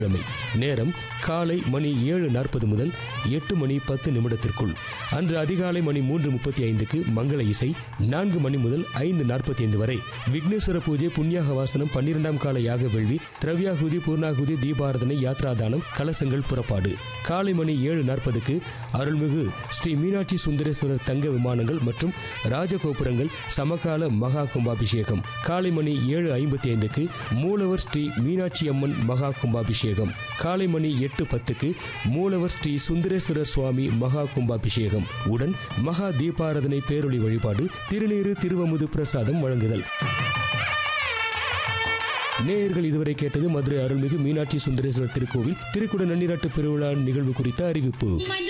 கிழமை நேரம் காலை மணி ஏழு நாற்பது முதல் எட்டு மணி பத்து நிமிடத்திற்குள் அன்று அதிகாலை மணி மூன்று முப்பத்தி ஐந்துக்கு மங்கள இசை நான்கு மணி முதல் ஐந்து நாற்பத்தி ஐந்து வரை விக்னேஸ்வர பூஜை புண்ணியாக வாசனம் பன்னிரெண்டாம் கால யாக வேள்வி திரவியாகுதி பூர்ணாகுதி தீபாரதனை யாத்ராதானம் கலசங்கள் புறப்பாடு காலை மணி ஏழு நாற்பதுக்கு அருள்மிகு ஸ்ரீ மீனாட்சி சுந்தரேஸ்வரர் தங்க விமானங்கள் மற்றும் ராஜகோபுரங்கள் சமகால மகா கும்பாபிஷேகம் காலை மணி ஏழு ஐம்பத்தி ஐந்துக்கு மூலவர் ஸ்ரீ மீனாட்சி அம்மன் மகா கும்பாபிஷேகம் காலை மணி எட்டு பத்துக்கு மூலவர் ஸ்ரீ சுந்தரேஸ்வரர் சுவாமி மகா கும்பாபிஷேகம் உடன் மகா தீபாரதனை பேரொளி வழிபாடு திருநீறு திருவமுது பிரசாதம் வழங்குதல் நேயர்கள் இதுவரை கேட்டது மதுரை அருள்மிகு மீனாட்சி சுந்தரேஸ்வரர் திருக்கோவில் திருக்குட நன்னீராட்டு பெருவிழா நிகழ்வு குறித்த அறிவிப்பு மதுரை